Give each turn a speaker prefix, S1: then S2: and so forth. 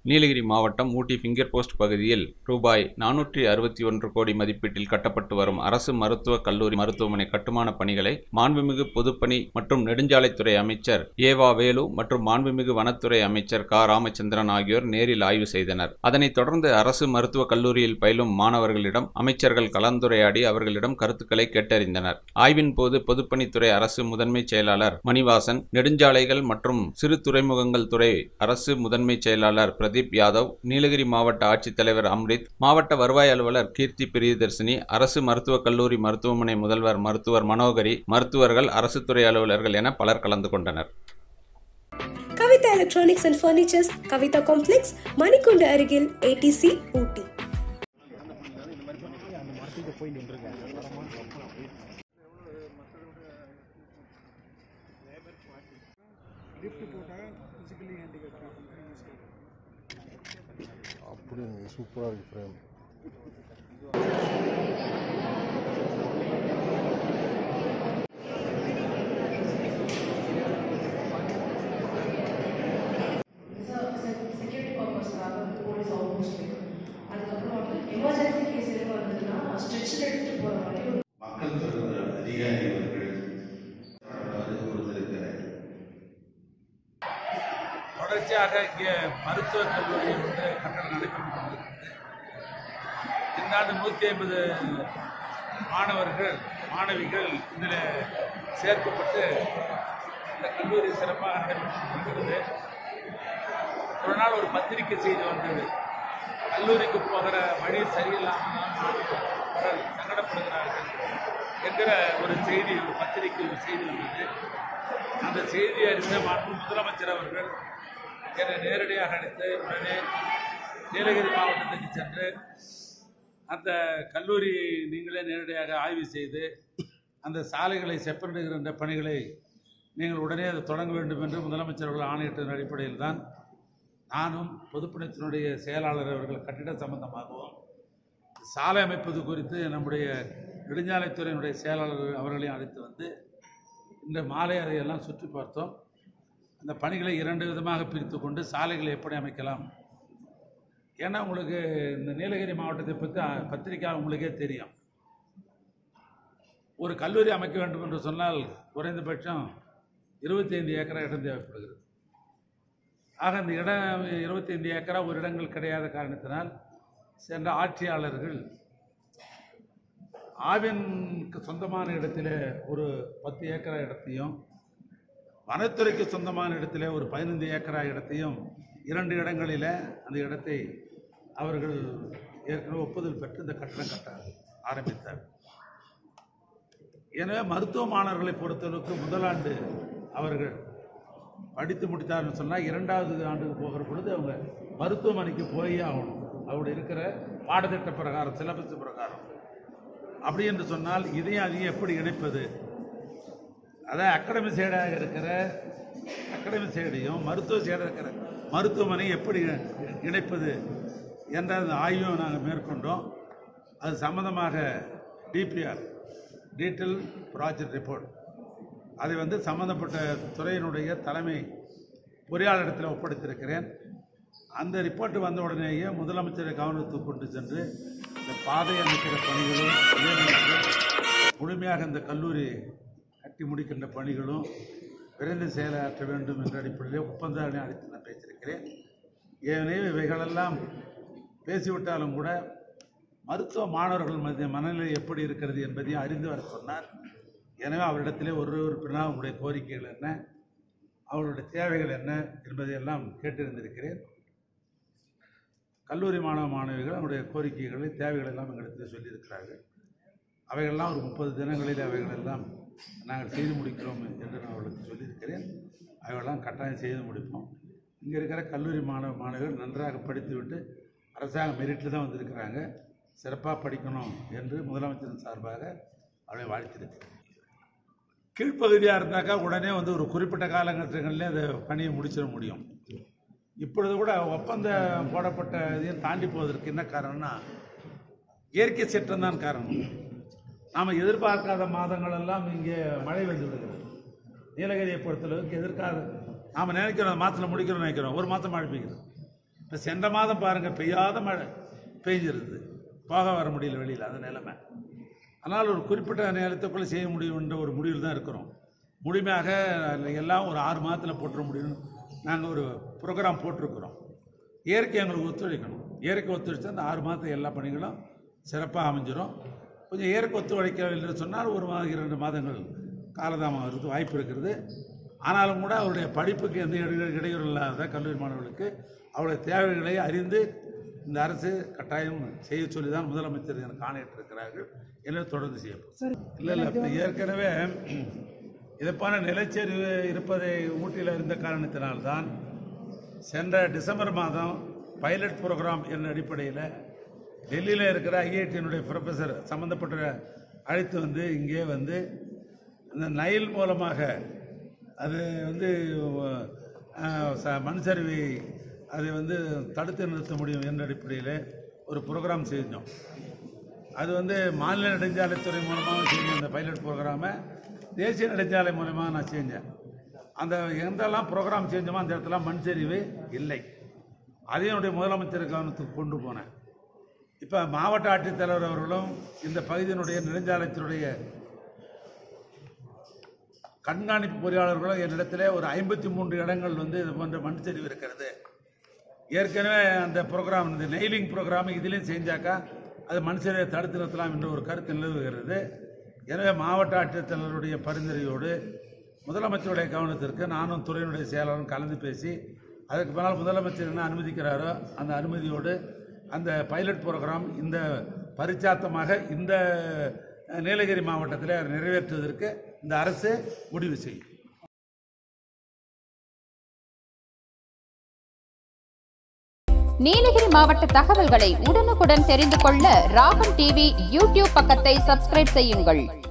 S1: நீலகிரி மாவட்டம் ஊட்டி finger post பகுதியில் ரூபாய் நானூற்றி அறுபத்தி ஒன்று கோடி மதிப்பீட்டில் கட்டப்பட்டு வரும் அரசு மருத்துவக் கல்லூரி மருத்துவமனை கட்டுமான பணிகளை மாண்புமிகு பொதுப்பணி மற்றும் நெடுஞ்சாலைத்துறை அமைச்சர் ஏவா வேலு மற்றும் மாண்புமிகு வனத்துறை அமைச்சர் க ராமச்சந்திரன் ஆகியோர் நேரில் ஆய்வு செய்தனர் அதனைத் தொடர்ந்து அரசு மருத்துவக் கல்லூரியில் பயிலும் மாணவர்களிடம் அமைச்சர்கள் கலந்துரையாடி அவர்களிடம் கருத்துக்களை கேட்டறிந்தனர் ஆய்வின் போது பொதுப்பணித்துறை அரசு முதன்மை செயலாளர் மணிவாசன் நெடுஞ்சாலைகள் மற்றும் சிறு துறைமுகங்கள் துறை அரசு முதன்மை செயலாளர் பிரதீப் யாதவ் நீலகிரி மாவட்ட ஆட்சித்தலைவர் அம்ரித் மாவட்ட வருவாய் அலுவலர் கீர்த்தி பிரியதர்சினி அரசு மருத்துவக் கல்லூரி மருத்துவமனை முதல்வர் மருத்துவர் மனோகரி மருத்துவர்கள் அரசு துறை அலுவலர்கள் என பலர் கலந்து கொண்டனர்
S2: Kavitha electronics and furnitures Kavitha complex Manikundu அருகில் ஏடிசி ஊட்டி
S3: அப்படி சூப்பராக இருக்கு ஃப்ரேம்
S4: செக்யூரிட்டி பர்பஸ்க்காக வந்து போலீஸ் ஆல்மோஸ்ட் இருக்கும் அதுக்கப்புறம் வந்து எமர்ஜென்சி கேஸ் எதுவும் வந்ததுன்னா ஸ்ட்ரெச்சில் எடுத்துகிட்டு போகிற மாதிரி ஒரு
S5: மக்கள் தொடர்பு அதிகாரி அவர்கள் அதுக்கு கொடுத்திருக்கிறார்
S6: தொடர்ச்சியாக இங்கே மருத்துவக் கல்லூரி வந்து கட்டணம் நடைபெற்று கொண்டிருக்கிறது இந்த ஆண்டு நூற்றி ஐம்பது மாணவர்கள் மாணவிகள் இதில் சேர்க்கப்பட்டு இந்த கல்லூரி சிறப்பாக நடைபெற்று கொண்டிருக்கிறது ஒரு நாள் ஒரு பத்திரிகை செய்தி வந்தது கல்லூரிக்கு போகிற வழி சரியில்லாமல் மாணவர்கள் சங்கடப்படுகிறார்கள் என்கிற ஒரு செய்தி ஒரு பத்திரிகை ஒரு செய்தி வந்தது அந்த செய்தியை அறிந்த மாண்பு முதலமைச்சர் அவர்கள் என்னை நேரடியாக அழைத்து உடனே நீலகிரி மாவட்டத்துக்கு சென்று அந்த கல்லூரி நீங்களே நேரடியாக ஆய்வு செய்து அந்த சாலைகளை செப்பனிடுகின்ற பணிகளை நீங்கள் உடனே அதை தொடங்க வேண்டும் என்று முதலமைச்சர் அவர்கள் ஆணையிட்டதன் அடிப்படையில் தான் நானும் பொதுப்பணித்தினுடைய செயலாளர் அவர்கள் கட்டிட சம்பந்தமாகவும் சாலை அமைப்பது குறித்து நம்முடைய நெடுஞ்சாலைத்துறையினுடைய செயலாளர் அவர்களையும் அழைத்து வந்து இந்த மாலை அதையெல்லாம் சுற்றி பார்த்தோம் அந்த பணிகளை இரண்டு விதமாக பிரித்து கொண்டு சாலைகளை எப்படி அமைக்கலாம் ஏன்னா உங்களுக்கு இந்த நீலகிரி மாவட்டத்தை பற்றி பத்திரிக்கை உங்களுக்கே தெரியும் ஒரு கல்லூரி அமைக்க வேண்டும் என்று சொன்னால் குறைந்தபட்சம் இருபத்தைந்து ஏக்கரா இடம் தேவைப்படுகிறது ஆக இந்த இடம் இருபத்தைந்து ஏக்கரா ஒரு இடங்கள் கிடையாத காரணத்தினால் சென்ற ஆட்சியாளர்கள் ஆவினுக்கு சொந்தமான இடத்துல ஒரு பத்து ஏக்கரா இடத்தையும் வனத்துறைக்கு சொந்தமான இடத்துல ஒரு பதினைந்து ஏக்கரா இடத்தையும் இரண்டு இடங்களில் அந்த இடத்தை அவர்கள் ஏற்கனவே ஒப்புதல் பெற்று இந்த கட்டடம் கட்ட ஆரம்பித்தார் எனவே மருத்துவ மாணவர்களை பொறுத்தளவுக்கு முதலாண்டு அவர்கள் படித்து முடித்தார்னு சொன்னால் இரண்டாவது ஆண்டுக்கு போகிற பொழுது அவங்க மருத்துவமனைக்கு போய் ஆகணும் அவருடைய இருக்கிற பாடத்திட்ட பிரகாரம் சிலபஸ் பிரகாரம் அப்படி என்று சொன்னால் இதையும் அதையும் எப்படி இணைப்பது அதான் அகாடமி சைடாக இருக்கிற அகாடமி சைடையும் மருத்துவ சைடாக இருக்கிற மருத்துவமனை எப்படி இணைப்பது என்ற அந்த ஆய்வும் நாங்கள் மேற்கொண்டோம் அது சம்பந்தமாக டிபிஆர் டீட்டெயில் ப்ராஜெக்ட் ரிப்போர்ட் அதை வந்து சம்பந்தப்பட்ட துறையினுடைய தலைமை பொறியாளரிடத்தில் ஒப்படைத்திருக்கிறேன் அந்த ரிப்போர்ட் வந்த உடனேயே முதலமைச்சரை கவனத்துக்கு கொண்டு சென்று இந்த பாதை அமைக்கிற பணிகளும் அதே நேரத்தில் முழுமையாக இந்த கல்லூரி கட்டி முடிக்கின்ற பணிகளும் விரைந்து செயலாற்ற வேண்டும் என்ற அடிப்படையில் ஒப்பந்த அழைத்து நான் பேசியிருக்கிறேன் ஏனெனில் இவைகளெல்லாம் பேசிவிட்டாலும் கூட மருத்துவ மாணவர்கள் மத்திய மனநிலை எப்படி இருக்கிறது என்பதையும் அறிந்து வர சொன்னார் எனவே அவரிடத்திலே ஒரு உறுப்பினராக உங்களுடைய கோரிக்கைகள் என்ன அவர்களுடைய தேவைகள் என்ன என்பதையெல்லாம் கேட்டிருந்திருக்கிறேன் கல்லூரி மாணவ மாணவிகள் அவருடைய கோரிக்கைகளை தேவைகள் எல்லாம் எங்களிடத்தில் சொல்லியிருக்கிறார்கள் அவைகளெல்லாம் ஒரு முப்பது தினங்களில் அவைகளெல்லாம் நாங்கள் செய்து முடிக்கிறோம் என்று நான் அவர்களுக்கு சொல்லியிருக்கிறேன் அவைகளெல்லாம் கட்டாயம் செய்து முடிப்போம் இங்கே இருக்கிற கல்லூரி மாணவ மாணவிகள் நன்றாக படித்துவிட்டு அரசாங்க மெரிட்டில் தான் வந்திருக்கிறாங்க சிறப்பாக படிக்கணும் என்று முதலமைச்சரின் சார்பாக அவளை வாழ்த்திருக்கிறேன் கீழ்ப்பகுதியாக இருந்தாக்கா உடனே வந்து ஒரு குறிப்பிட்ட காலகட்டங்களில் அதை பணியை முடிச்சிட முடியும் இப்பொழுது கூட ஒப்பந்தம் போடப்பட்ட இதையும் தாண்டி போவதற்கு என்ன காரணம்னா இயற்கை சீற்றம் தான் காரணம் நாம் எதிர்பார்க்காத மாதங்கள் எல்லாம் இங்கே மழை வந்து விடுகிறது நீலகிரியை பொறுத்தளவுக்கு எதிர்க்காத நாம் நினைக்கிறோம் அந்த மாதத்தில் முடிக்கிறோம் நினைக்கிறோம் ஒரு மாதம் மழை பெய்யுது இப்போ இப்போ சென்ற மாதம் பாருங்கள் பெய்யாத மழை பெய்ஞ்சிருது போக வர முடியல வெளியில் அது நிலைமை ஆனால் ஒரு குறிப்பிட்ட நேரத்துக்குள்ளே செய்ய முடியும்ன்ற ஒரு முடிவில் தான் இருக்கிறோம் முழுமையாக எல்லாம் ஒரு ஆறு மாதத்தில் போட்டுற முடியும்னு நாங்கள் ஒரு ப்ரோக்ராம் போட்டிருக்கிறோம் இயற்கை எங்களுக்கு ஒத்துழைக்கணும் இயற்கை ஒத்துழைச்சா அந்த ஆறு மாதத்துக்கு எல்லா பணிகளும் சிறப்பாக அமைஞ்சிரும் கொஞ்சம் இயற்கை ஒத்துழைக்கவில்லை சொன்னால் ஒரு மாதம் இரண்டு மாதங்கள் காலதாமம் ஆகிறதுக்கு வாய்ப்பு இருக்கிறது ஆனாலும் கூட அவருடைய படிப்புக்கு எந்த இடையூறு இடையூறு இல்லாத கல்லூரி மாணவர்களுக்கு அவருடைய தேவைகளை அறிந்து இந்த அரசு கட்டாயம் செய்ய சொல்லி தான் முதலமைச்சர் எனக்கு ஆணையிட்டிருக்கிறார்கள் எனவே தொடர்ந்து செய்யப்படும் இல்லை இல்லை இப்போ ஏற்கனவே இதைப்பான நிலச்சரிவு இருப்பதை ஊட்டியில் இருந்த காரணத்தினால்தான் சென்ற டிசம்பர் மாதம் பைலட் ப்ரோக்ராம் என்ற அடிப்படையில் டெல்லியில் இருக்கிற ஐஐடியினுடைய ப்ரொஃபஸர் சம்மந்தப்பட்ட அழைத்து வந்து இங்கே வந்து இந்த நைல் மூலமாக அது வந்து அஹ், ச- மண் சரிவை அதை வந்து தடுத்து நிறுத்த முடியும் என்ற அடிப்படையில் ஒரு ப்ரோக்ராம் செஞ்சோம் அது வந்து மாநில நெடுஞ்சாலைத்துறை மூலமாக செஞ்ச அந்த பைலட் ப்ரோக்ராமை தேசிய நெடுஞ்சாலை மூலமாக நான் செஞ்சேன் அந்த எந்தெல்லாம் ப்ரோக்ராம் செஞ்சோமோ அந்த இடத்துல மண் சரிவு இல்லை அதையும் என்னுடைய முதலமைச்சர் கவனத்துக்கு கொண்டு போனேன் இப்போ மாவட்ட ஆட்சித்தலைவர் அவர்களும் இந்த பகுதியினுடைய நெடுஞ்சாலைத்துறைய கண்காணிப்பு பொறியாளர்களும் என்னிடத்தில் ஒரு ஐம்பத்தி மூன்று இடங்கள் வந்து இது போன்ற மண் சரிவு இருக்கிறது ஏற்கனவே அந்த ப்ரோக்ராம் இந்த நெய்லிங் ப்ரோக்ராம் இதுலேயும் செஞ்சாக்கா அது மண் சரிவை தடுத்து நிறுத்தலாம் என்ற ஒரு கருத்து நிலவுகிறது எனவே மாவட்ட ஆட்சித்தலைவருடைய பரிந்துரையோடு முதலமைச்சருடைய கவனத்திற்கு நானும் துறையினுடைய செயலாளரும் கலந்து பேசி அதுக்கு பின்னால் முதலமைச்சர் என்ன அனுமதிக்கிறாரோ அந்த அனுமதியோடு அந்த பைலட் ப்ரோக்ராம் இந்த பரிச்சாத்தமாக இந்த அஹ், நீலகிரி மாவட்டத்தில் நிறைவேற்றுவதற்கு இந்த அரசு முடிவு செய்யும்
S3: நீலகிரி மாவட்ட தகவல்களை உடனுக்குடன் தெரிந்து கொள்ள ராகம் டிவி யூடியூப் பக்கத்தை சப்ஸ்கிரைப் செய்யுங்கள்